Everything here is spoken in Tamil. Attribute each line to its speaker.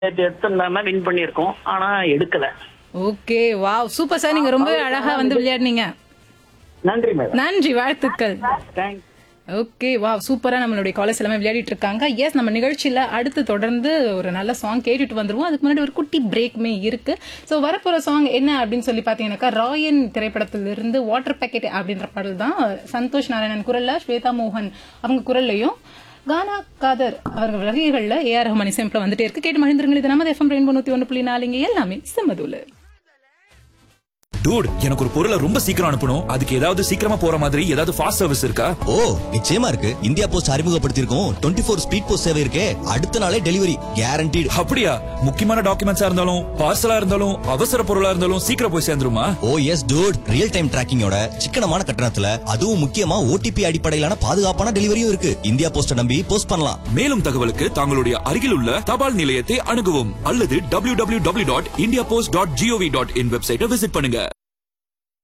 Speaker 1: எடுத்திருந்தாருன்னா வின் பண்ணியிருக்கோம் ஆனா எடுக்கல
Speaker 2: ஓகே வாவ் சூப்பர் சார் நீங்க ரொம்ப அழகா வந்து விளையாடுனீங்க
Speaker 1: நன்றி மேடம்
Speaker 2: நன்றி வாழ்த்துக்கள்
Speaker 1: தேங்க்ஸ்
Speaker 2: ஓகே வா சூப்பரா நம்மளுடைய காலேஜ் எல்லாமே விளையாடிட்டு இருக்காங்க எஸ் நம்ம நிகழ்ச்சியில அடுத்து தொடர்ந்து ஒரு நல்ல சாங் கேட்டுட்டு வந்துருவோம் அதுக்கு முன்னாடி ஒரு குட்டி பிரேக்மே இருக்கு ஸோ வரப்போற சாங் என்ன அப்படின்னு சொல்லி பாத்தீங்கன்னாக்கா ராயன் திரைப்படத்திலிருந்து வாட்டர் பேக்கெட் அப்படின்ற பாடல் தான் சந்தோஷ் நாராயணன் குரல்ல ஸ்வேதா மோகன் அவங்க குரல்லையும் கானா காதர் அவர்கள் வகைகள்ல ஏஆர் ரஹ்மான் இசையமைப்புல வந்துட்டே இருக்கு கேட்டு மகிழ்ந்துருங்கள் இது நமது எஃப்எம் ரெயின்போ நூத்தி ஒன்று புள்ளி நாலுங்க எல்லாமே செம்மதூல
Speaker 3: டூட் எனக்கு ஒரு பொருளை ரொம்ப சீக்கிரம் அனுப்பணும் அதுக்கு ஏதாவது சீக்கிரமா போற மாதிரி ஏதாவது ஃபாஸ்ட் சர்வீஸ் இருக்கா
Speaker 4: ஓ நிச்சயமா இருக்கு இந்தியா போஸ்ட் அறிமுகப்படுத்தியிருக்கோம் டுவெண்ட்டி ஃபோர் ஸ்பீட் போஸ்ட் சேவை இருக்கே அடுத்த நாளே டெலிவரி கேரண்டீடு
Speaker 3: அப்படியா முக்கியமான டாக்குமெண்ட்ஸா இருந்தாலும் பார்சலா இருந்தாலும் அவசர பொருளா இருந்தாலும் சீக்கிரம் போய் சேர்ந்துருமா
Speaker 4: oh yes dude real time டிராக்கிங்கோட சிக்கனமான கட்டணத்துல அதுவும் முக்கியமா ஓடிபி அடிப்படையிலான பாதுகாப்பான டெலிவரியும் இருக்கு இந்தியா போஸ்ட நம்பி போஸ்ட் பண்ணலாம்
Speaker 3: மேலும் தகவலுக்கு தங்களுடைய அருகில் உள்ள தபால் நிலையத்தை அணுகவும் அல்லது www.indiapost.gov.in டாட் வெப்சைட்டை விசிட் பண்ணுங்க